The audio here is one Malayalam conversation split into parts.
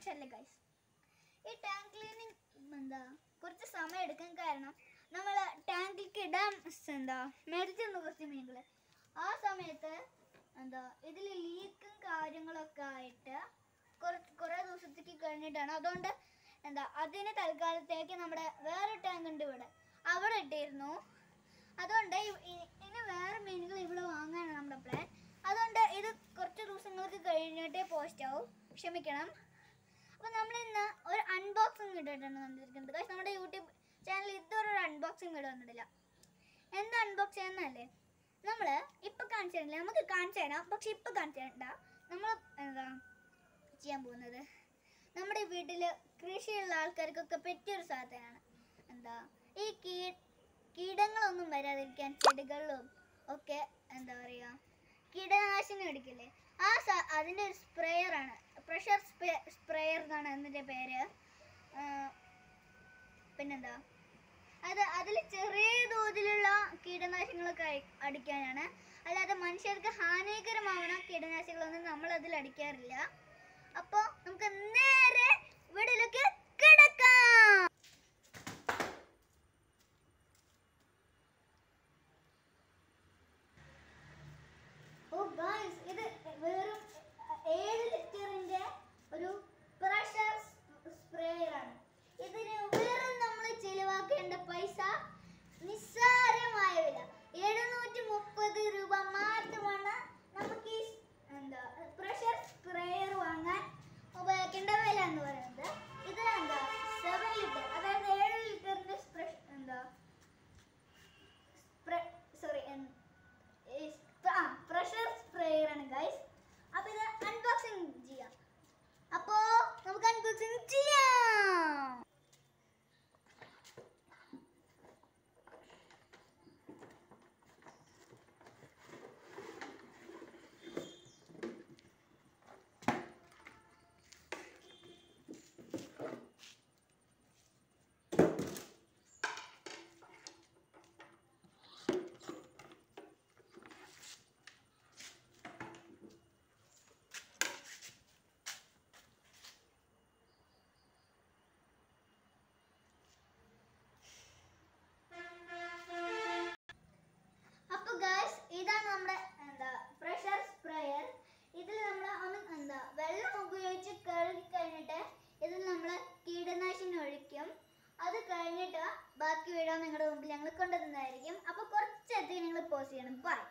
മോശമല്ലേ ഗൈസ് ഈ ടാങ്ക് ക്ലീനിങ് എന്താ കുറച്ച് സമയം എടുക്കാൻ കാരണം നമ്മൾ ടാങ്കിലേക്ക് ഇടാൻ സ് എന്താ മേടിച്ചിരുന്നു കുറച്ച് മീനുകൾ ആ സമയത്ത് എന്താ ഇതിൽ ലീക്കും കാര്യങ്ങളൊക്കെ ആയിട്ട് കുറച്ച് കുറേ ദിവസത്തേക്ക് കഴിഞ്ഞിട്ടാണ് അതുകൊണ്ട് എന്താ അതിന് തൽക്കാലത്തേക്ക് നമ്മുടെ വേറെ ടാങ്ക് ഉണ്ട് ഇവിടെ അവിടെ ഇട്ടിരുന്നു അതുകൊണ്ട് ഇ- ഇ- ഇനി വേറെ മീനുകൾ ഇവിടെ വാങ്ങാനാണ് നമ്മുടെ പ്ലാൻ അതുകൊണ്ട് ഇത് കുറച്ച് ദിവസങ്ങൾക്ക് കഴിഞ്ഞിട്ടേ പോസ്റ്റ് ആവും ക്ഷമിക്കണം അപ്പോൾ നമ്മൾ ഇന്ന് ഒരു അൺബോക്സിങ് ഇട്ടിട്ടാണ് വന്നിരിക്കുന്നത് പക്ഷേ നമ്മുടെ യൂട്യൂബ് ചാനൽ ഇതുവരെ ഒരു അൺബോക്സിങ് വീഡിയോ വന്നിട്ടില്ല എന്താ അൺബോക്സ് ചെയ്യുന്നതല്ലേ നമ്മൾ ഇപ്പം കാണിച്ചു തരില്ല നമുക്ക് കാണിച്ചു തരാം പക്ഷെ ഇപ്പം കാണിച്ചു തരണ്ട നമ്മൾ എന്താ ചെയ്യാൻ പോകുന്നത് നമ്മുടെ വീട്ടിൽ കൃഷിയുള്ള ആൾക്കാർക്കൊക്കെ പറ്റിയൊരു സാധനമാണ് എന്താ ഈ കീ കീടങ്ങളൊന്നും വരാതിരിക്കാൻ ചെടികളിലും ഒക്കെ എന്താ പറയുക കീടനാശിനി അടിക്കില്ലേ ആ സ അതിൻ്റെ ഒരു സ്പ്രേയറാണ് പ്രഷർ സ്പ്രേയർ എന്നാണ് അതിൻ്റെ പേര് ആ, പിന്നെന്താ അത് അതിൽ ചെറിയ തോതിലുള്ള കീടനാശിനികളൊക്കെ അടി- അടിക്കാനാണ് അല്ലാതെ മനുഷ്യർക്ക് ഹാനികരമാവണ കീടനാശിനികളൊന്നും നമ്മൾ അതിൽ അടിക്കാറില്ല അപ്പോൾ നമുക്ക് നേരെ വീട്ടിലേക്ക് കിടക്കാം ഓ ഗായ്സ് ഇത് വെറും ഏഴ് ലിറ്ററിന്റെ ഒരു പ്രഷർ സ്പ്രേയർ ആണ് ഇതിന് വെറും നമ്മൾ ചെലവാക്കേണ്ട പൈസ നിസ്സാരമായ വില എഴുന്നൂറ്റി മുപ്പത് രൂപ മാത്രമാണ് നമുക്ക് ഈ എന്താ പ്രഷർ സ്പ്രേയർ വാങ്ങാൻ ഉപയോഗിക്കേണ്ട വില എന്ന് പറയുന്നത് ഇത് എന്താ സെവൻ ലിറ്റർ അതായത് ഏഴ് ലിറ്ററിന്റെ എന്താ സോറി പ്രഷർ സ്പ്രേയർ ആണ് ഗൈസ് അപ്പൊ ഇത് അൺബോക്സിംഗ് ചെയ്യാം അപ്പോ നമുക്ക് അൺബോക്സിംഗ് ചെയ്യാം അപ്പൊ ഗൈസ് ഇതാണ് നമ്മുടെ എന്താ പ്രഷർ സ്പ്രേയർ ഇതിൽ നമ്മൾ ഒന്ന് എന്താ വെള്ളം ഉപയോഗിച്ച് കഴുകി കഴിഞ്ഞിട്ട് ഇതിൽ നമ്മൾ കീടനാശിനി ഒഴിക്കും അത് കഴിഞ്ഞിട്ട് ബാക്കി വീഡിയോ നിങ്ങളുടെ മുമ്പിൽ ഞങ്ങൾ കൊണ്ടുവരുന്നതായിരിക്കും അപ്പൊ കുറച്ചധികം നിങ്ങൾ പോസ് ചെയ്യണം ബൈ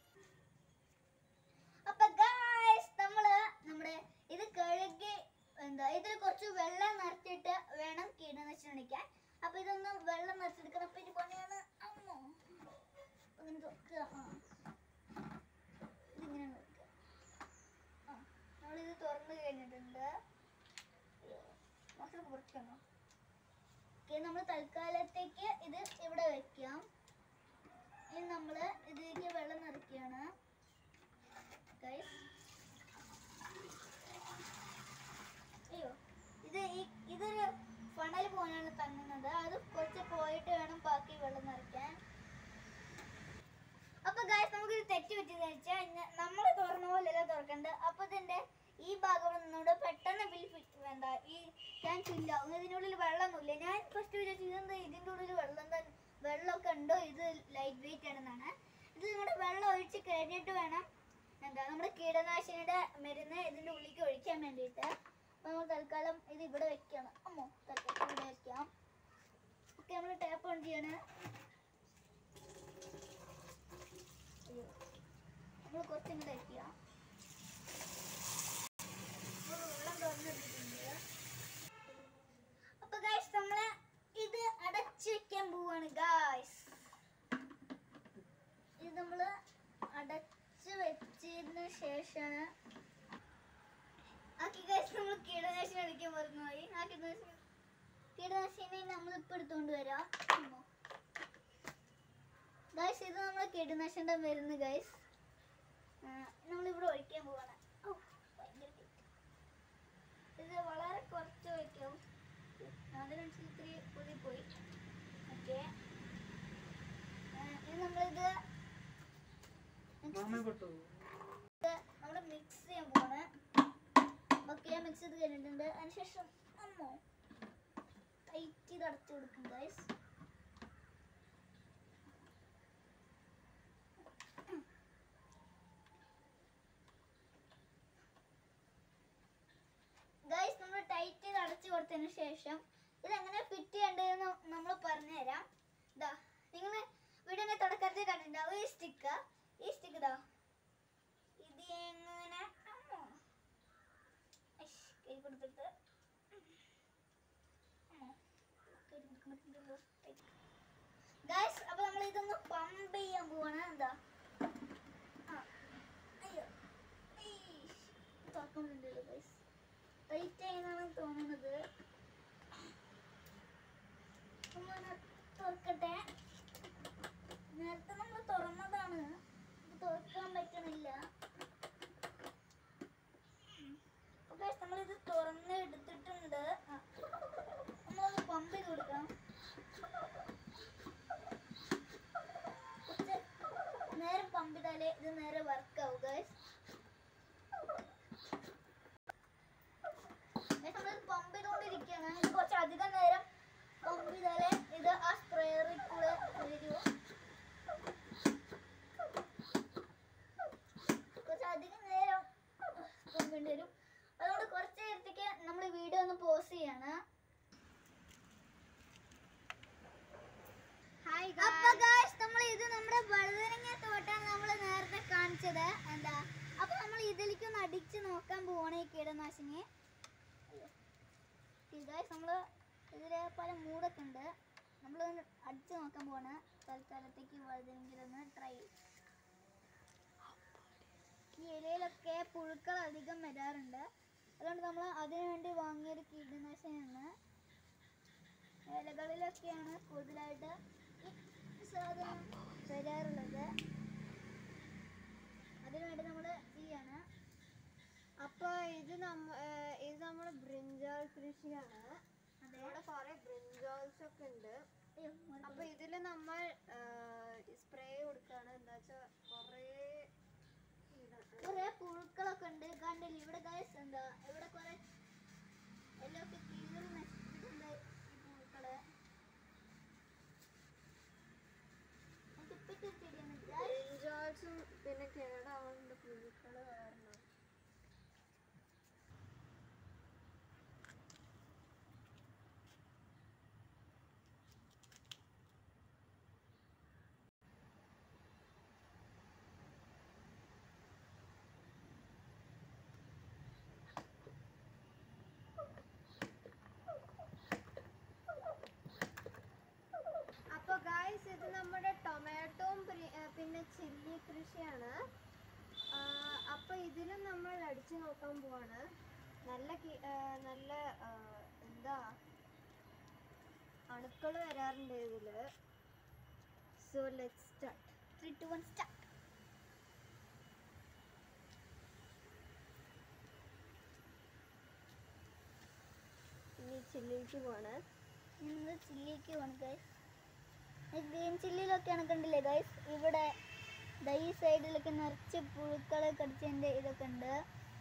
അപ്പൊ ഗൈസ് നമ്മള് നമ്മുടെ ഇത് കഴുകി എന്താ ഇതിൽ കുറച്ച് വെള്ളം നിറച്ചിട്ട് വേണം കീടനാശിനി ഒഴിക്കാൻ അപ്പൊ ഇതൊന്ന് വെള്ളം നിറച്ചെടുക്കണം അപ്പൊ ഇത് പണിയാണ് അമ്മോ ഇങ്ങനെ തുറക്കുക ആ ഇതിങ്ങനെ വെക്കുക ആ നമ്മളിത് തുറന്നു കഴിഞ്ഞിട്ടുണ്ട് മൊത്തം കുറയ്ക്കണോ ഓക്കെ നമ്മൾ തൽക്കാലത്തേക്ക് ഇത് ഇവിടെ വെക്കാം ഇനി നമ്മൾ ഇതിലേക്ക് വെള്ളം നിറയ്ക്കുകയാണ് ഗൈസ് അയ്യോ ഇത് ഈ ഇതൊരു ഫണൽ പോലെയാണ് തങ്ങുന്നത് അത് കുറച്ച് പോയിട്ട് വേണം ബാക്കി വെള്ളം നിറയ്ക്കാൻ അപ്പൊ ഗായ്സ് നമുക്ക് ഇത് തെറ്റ് പറ്റിയെന്ന് വെച്ചാൽ നമ്മൾ തുറന്ന പോലെയല്ല തുറക്കണ്ടത് അപ്പൊ ഇതിന്റെ ഈ ഭാഗം നിന്നോട് പെട്ടെന്ന് ബിൽ എന്താ ഈ ഞാൻ ഫില്ലാവും ഇതിനുള്ളിൽ വെള്ളമൊന്നുമില്ല ഞാൻ ഫസ്റ്റ് വിചാരിച്ചു ഇതെന്താ ഇതിന്റെ ഉള്ളിൽ വെള്ളം എന്താ വെള്ളമൊക്കെ ഉണ്ടോ ഇത് ലൈറ്റ് വെയിറ്റ് ആണെന്നാണ് ഇത് നമ്മുടെ വെള്ളം ഒഴിച്ച് കഴിഞ്ഞിട്ട് വേണം എന്താ നമ്മുടെ കീടനാശിനിയുടെ മരുന്ന് ഇതിന്റെ ഉള്ളിലേക്ക് ഒഴിക്കാൻ വേണ്ടിയിട്ട് അപ്പൊ നമ്മൾ തൽക്കാലം ഇത് ഇവിടെ വെക്കണം അമ്മോ തൽക്കാലം ഇവിടെ വെക്കാം ഓക്കെ നമ്മൾ ടാപ്പ് ഓൺ ചെയ്യണേ നമ്മൾ കുറച്ചിങ്ങോട്ട് വയ്ക്കുക വെള്ളം തുറന്നിട്ടിട്ടുണ്ട് അപ്പൊ ഗൈസ് നമ്മള് ഇത് അടച്ചു വെക്കാൻ പോവാണ് ഗായ്സ് ഇത് നമ്മള് അടച്ചു വെച്ചതിന് ശേഷമാണ് ആക്കി ഗൈസ് നമ്മൾ കീടനാശിനി അടിക്കാൻ മറന്നുപോയി ആ കീടനാശിനി കീടനാശിനി നമ്മൾ ഇപ്പൊ എടുത്തോണ്ട് വരാം അമ്മോ. ഗൈസ് ഇത് നമ്മൾ കീടനാശിനിയുടെ മരുന്ന് ഗൈസ് നമ്മളിവിടെ ഒഴിക്കാൻ പോവാണ് ഔ, ഭയങ്കര heat. ഇത് വളരെ കുറച്ച് ഒഴിക്കും അതിനനുസരിച്ച് ഇത്തിരി പൊതി പോയി ഓക്കെ ഇനി നമ്മളിത് മാമ കൊട്ടു നമ്മൾ മിക്സ് ചെയ്യാൻ പോവാണ് ഓക്കെ ഓക്കെ മിക്സ് ചെയ്ത് കഴിഞ്ഞിട്ടുണ്ട് അതിനുശേഷം അമ്മോ ടൈറ്റ് ചെയ്ത് അടച്ചു കൊടുക്കും ഗൈസ് ഗൈസ് നമ്മൾ ടൈറ്റ് ചെയ്ത് അടച്ചു കൊടുത്തതിന് ശേഷം ഇതെങ്ങനെ ഫിറ്റ് ചെയ്യേണ്ടതെന്ന് നമ്മൾ പറഞ്ഞുതരാം ഇതാ നിങ്ങൾ വീടിന്റെ തുടക്കത്തിൽ കണ്ടിട്ടുണ്ടാവും ഈ സ്റ്റിക്ക് ഈ സ്റ്റിക്ക് ഇതാ ഇത് എങ്ങനെ അമ്മോ. ഇഷ്, കൈ കൊടുത്തിട്ട് ഗൈസ് അപ്പൊ നമ്മൾ ഇതൊന്ന് പമ്പ് ചെയ്യാൻ പോവാണ് എന്താ ആ. അയ്യോ ഈശ്. തുറക്കുന്നുണ്ടല്ലോ ഗൈസ് ടൈറ്റ് ചെയ്യുന്നതാണ് തോന്നുന്നത് ഒന്ന് തുറക്കട്ടെ നേരത്തെ നമ്മൾ തുറന്നതാണ് ഇത് തുറക്കാൻ പറ്റണില്ല ഓക്കെ നമ്മളിത് തുറന്ന് എടുത്തിട്ടുണ്ട് ആ. നമ്മളത് പമ്പ് ചെയ്ത് കൊടുക്കാം കുറച്ച് നേരെ പമ്പ് ചെയ്താലേ ഇത് നേരെ വർക്ക് ആവും ഗൈസ് നമ്മൾ പമ്പ് ചെയ്തുകൊണ്ടിരിക്കുകയാണ് ഇത് കുറച്ച് അധികം നേരം പമ്പ് ചെയ്താലേ ഇത് ആ സ്പ്രേയറിൽ കൂടെ വരൂ കുറച്ച് അധികം നേരം പമ്പേണ്ടി വരും അതുകൊണ്ട് കുറച്ച് നേരത്തേക്ക് നമ്മൾ വീഡിയോ ഒന്ന് പോസ് ചെയ്യാണ് അപ്പൊ ഗായ്സ് നമ്മൾ ഇത് നമ്മുടെ വഴുതനങ്ങ തോട്ടാണ് നമ്മൾ നേരത്തെ കാണിച്ചത് എന്താ അപ്പൊ നമ്മൾ ഇതിലേക്ക് ഒന്ന് അടിച്ച് നോക്കാൻ പോവാണ് ഈ കീടനാശിനി ഗായ്സ് നമ്മള് ഇതില് പല മൂടൊക്കെ ഉണ്ട് നമ്മൾ അടിച്ച് നോക്കാൻ പോവാണ് തൽക്കാലത്തേക്ക് വഴുതനങ്ങിലൊന്ന് ട്രൈ ഈ ഇലയിലൊക്കെ പുഴുക്കൾ അധികം വരാറുണ്ട് അതുകൊണ്ട് നമ്മൾ അതിനു വേണ്ടി വാങ്ങിയൊരു കീടനാശിനിയാണ് ഇലകളിലൊക്കെയാണ് കൂടുതലായിട്ട് ഈ സാധനം വരാറുള്ളത് അതിനുവേണ്ടി നമ്മൾ ചെയ്യാണ് അപ്പൊ ഇത് നമ്മ ഏഹ് ഇത് നമ്മുടെ ബ്രിഞ്ചാൾ കൃഷിയാണ് അതെ ഇവിടെ കുറെ ബ്രിഞ്ചാൾസ് ഒക്കെ ഉണ്ട് അയ്യോ, മോനെ അപ്പൊ ഇതില് നമ്മൾ സ്പ്രേ കൊടുക്കാണ് എന്താ വെച്ചാ കൊറേ കുറെ പുഴുക്കളൊക്കെ ഉണ്ട് കണ്ടില്ല ഇവിടെ ഗൈസ് എന്താ ഇവിടെ കുറെ എല്ലാം ഒക്കെ കീറി നശിപ്പിച്ചിട്ടുണ്ട് ഈ പുഴുക്കളെ എനിക്ക് ഇപ്പൊ കിട്ടിയിട്ടുണ്ട് guys. ബ്രിഞ്ചാൾസും പിന്നെ കേടാവുന്നുണ്ട് പുഴുക്കള് കാരണം അപ്പൊ ഗായ്സ് ഇത് നമ്മുടെ ടൊമാറ്റോയും പ്രി- ഏർ പിന്നെ ചില്ലി കൃഷിയാണ് ആ, അപ്പൊ ഇതിലും നമ്മൾ അടിച്ചു നോക്കാൻ പോവാണ് നല്ല കി- ഏർ നല്ല ആ, എന്താ അണുക്കൾ വരാറുണ്ട് ഇതില് so let start Three, two, one, start. ഇനി ചില്ലിക്ക് പോവാണ് ഞങ്ങൾ ചില്ലിക്ക് പോകണം ഗൈസ് ഗ്രീൻ ചില്ലിയിലൊക്കെയാണ് കണ്ടില്ലേ ഗൈസ് ഇവിടെ ദാ ഈ സൈഡിലൊക്കെ നിറച്ച് പുഴുക്കളെ കടിച്ചതിന്റെ ഇതൊക്കെ ഉണ്ട്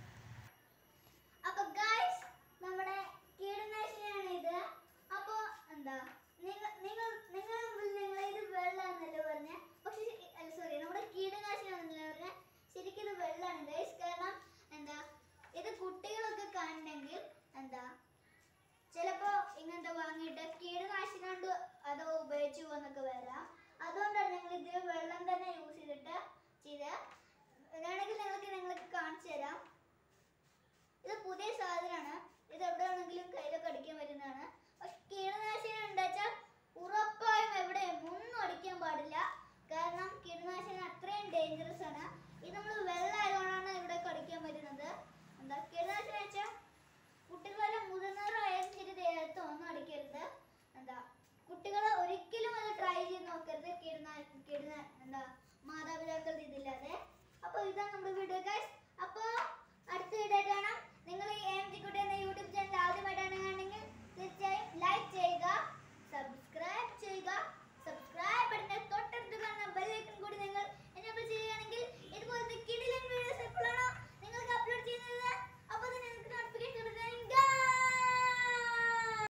അപ്പൊ ഗൈസ് നമ്മുടെ കീടനാശിനിയാണ് ഇത് അപ്പൊ എന്താ നിങ്ങൾ നിങ്ങൾ നിങ്ങൾ നിങ്ങൾ ഇത് വെള്ളാന്നല്ലേ പറഞ്ഞ പക്ഷെ സോറി നമ്മുടെ കീടനാശിനിയാണെന്നല്ലേ പറഞ്ഞ ശരിക്കും ഇത് വെള്ളാണ് ഗൈസ് കാരണം എന്താ ഇത് കുട്ടികളൊക്കെ കാണണമെങ്കിൽ എന്താ ചിലപ്പോ ഇങ്ങനത്തെ വാങ്ങിയിട്ട് കീടനാശിനി കൊണ്ട് അത് ഉപയോഗിച്ചു എന്നൊക്കെ വരാം അതുകൊണ്ടാണ് ഞങ്ങൾ ഇതിൽ വെള്ളം തന്നെ യൂസ് ചെയ്തിട്ട് ചെയ്ത് വേണമെങ്കിൽ നിങ്ങൾക്ക് നിങ്ങൾക്ക് കാണിച്ചു തരാം ഇത് പുതിയ സാധനമാണ് ഇത് എവിടെ വേണമെങ്കിലും കയ്യിലൊക്കെ അടിക്കാൻ പറ്റുന്നതാണ് പക്ഷെ കീടനാശിനി ഉണ്ടാച്ചാൽ ഉറപ്പായും എവിടെയും ഒന്നും അടിക്കാൻ പാടില്ല കാരണം കീടനാശിനി അത്രയും ഡേഞ്ചറസ് ആണ് ഇത് നമ്മൾ വെള്ളം ആയതുകൊണ്ടാണ് ഇവിടെ കടിക്കാൻ പറ്റുന്നത് എന്താ കീടനാശിനി വെച്ചാൽ കുട്ടികളെല്ലാം മുതിർന്നവരായാലും ശരി ദേഹത്ത് ഒന്നും അടിക്കരുത് എന്താ കുട്ടികൾ ഒരിക്കലും അത് ട്രൈ ചെയ്ത് നോക്കരുത് കീടന കീടന എന്താ മാതാപിതാക്കളുടെ ഇതില്ലാതെ അപ്പോൾ ഇതാണ് നമ്മുടെ വീഡിയോ ഗൈസ്